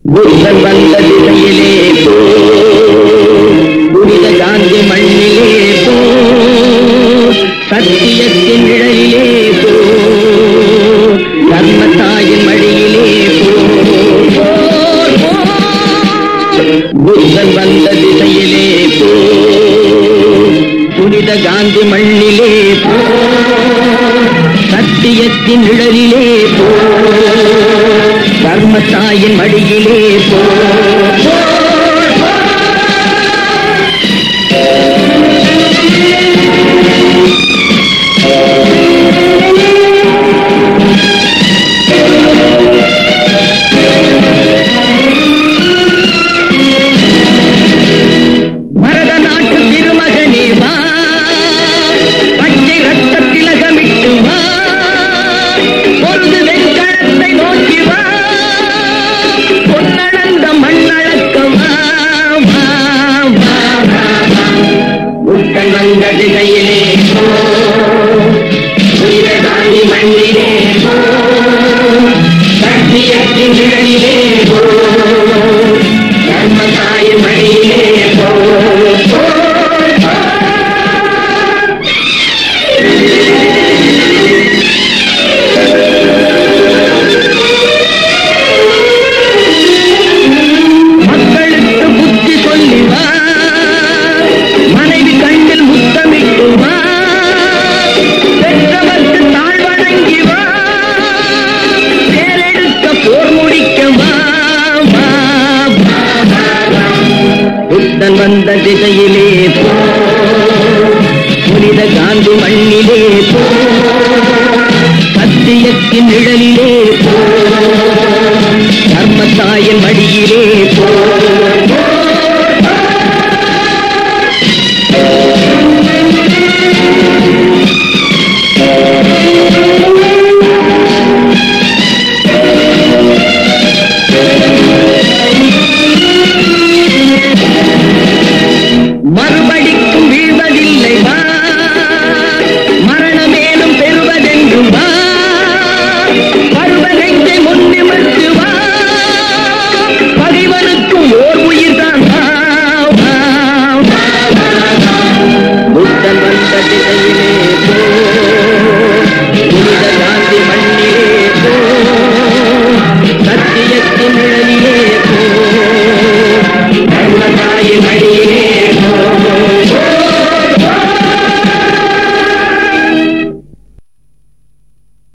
புத்தன் வந்த திசையிலே போ புனித காந்தி மண்ணிலே போ சத்தியத்தின் நிழலிலே போ தர்மத்தாயின் மடியிலே போ போர், போர். புத்தன் வந்த திசையிலே போ புனித காந்தி மண்ணிலே போ சத்தியத்தின் நிழலிலே போ தர்மத்தாயின் மடியிலே போ பரத நாட்டு திருமகனே வா பச்சை ரத்த திலகமிட்டு வா பொருது வெண்கணத்தை நோக்கி வா பொன்னளந்த மண்ணளக்க வா வா வா வா வா புத்தன் வந்த திசையிலே போ புனிதகாந்தி மண்ணிலே போ சத்தியத்தின் நிழலிலே போ தர்மதாயின் மடியிலே போ போ, போ. மக்களுக்கு புத்தி சொல்லி வா மனைவி கண்ணில் முத்தமிட்டு வா பெற்றவர்க்கு தாழ் வணங்கி வா பேரெடுக்க போர் முடிக்க வா வா வா வா, வா. புத்தன் வந்த திசையிலே போ புனித காந்தி மண்ணிலே போ சத்தியத்தின் நிழலிலே போ தர்மத்தாயின் மடியிலே போ